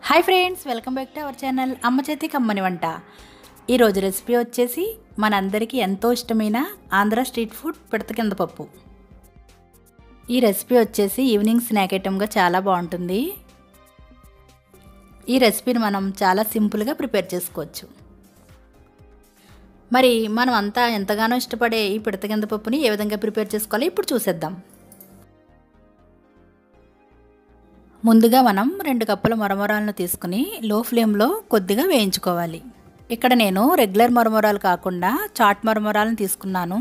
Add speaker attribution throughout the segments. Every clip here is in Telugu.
Speaker 1: hi friends welcome back to our channel అమ్మ చేతి కమ్మని వంట ఈరోజు రెసిపీ వచ్చేసి మనందరికీ ఎంతో ఇష్టమైన ఆంధ్ర స్ట్రీట్ ఫుడ్ పిడత కింద పప్పు ఈ రెసిపీ వచ్చేసి ఈవినింగ్ స్నాక్ ఐటమ్గా చాలా బాగుంటుంది ఈ రెసిపీని మనం చాలా సింపుల్గా ప్రిపేర్ చేసుకోవచ్చు మరి మనం అంతా ఎంతగానో ఇష్టపడే ఈ పిడత కింద పప్పుని ఏ విధంగా ప్రిపేర్ చేసుకోవాలో ఇప్పుడు చూసేద్దాం ముందుగా మనం రెండు కప్పుల మరమరాలను తీసుకుని లో ఫ్లేమ్లో కొద్దిగా వేయించుకోవాలి ఇక్కడ నేను రెగ్యులర్ మరమరాలు కాకుండా చాట్ మరమరాలను తీసుకున్నాను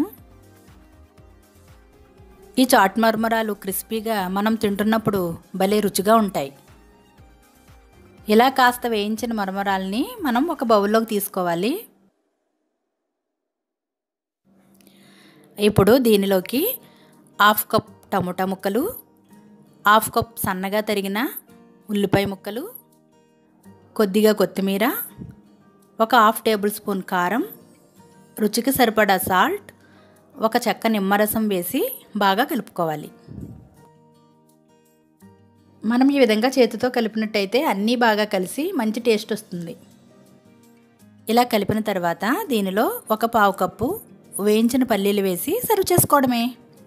Speaker 1: ఈ చాట్ మరమరాలు క్రిస్పీగా మనం తింటున్నప్పుడు భలే రుచిగా ఉంటాయి ఇలా కాస్త వేయించిన మరమరాలని మనం ఒక బౌల్లోకి తీసుకోవాలి ఇప్పుడు దీనిలోకి హాఫ్ కప్ టమోటా ముక్కలు హాఫ్ కప్ సన్నగా తరిగిన ఉల్లిపాయ ముక్కలు కొద్దిగా కొత్తిమీర ఒక హాఫ్ టేబుల్ స్పూన్ కారం రుచికి సరిపడా సాల్ట్ ఒక చెక్క నిమ్మరసం వేసి బాగా కలుపుకోవాలి మనం ఈ విధంగా చేతితో కలిపినట్టయితే అన్నీ బాగా కలిసి మంచి టేస్ట్ వస్తుంది ఇలా కలిపిన తర్వాత దీనిలో ఒక పావు కప్పు వేయించిన పల్లీలు వేసి సర్వ్ చేసుకోవడమే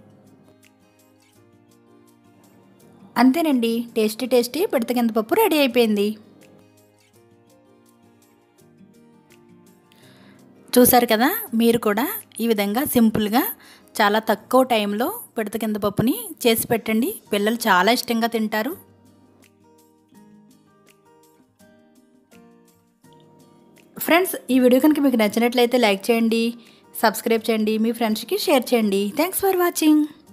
Speaker 1: అంతేనండి టేస్టీ టేస్టీ పిడత కింద పప్పు రెడీ అయిపోయింది చూసారు కదా మీరు కూడా ఈ విధంగా సింపుల్గా చాలా తక్కువ టైంలో పిడత కింద పప్పుని చేసి పెట్టండి పిల్లలు చాలా ఇష్టంగా తింటారు ఫ్రెండ్స్ ఈ వీడియో కనుక మీకు నచ్చినట్లయితే లైక్ చేయండి సబ్స్క్రైబ్ చేయండి మీ ఫ్రెండ్స్కి షేర్ చేయండి థ్యాంక్స్ ఫర్ వాచింగ్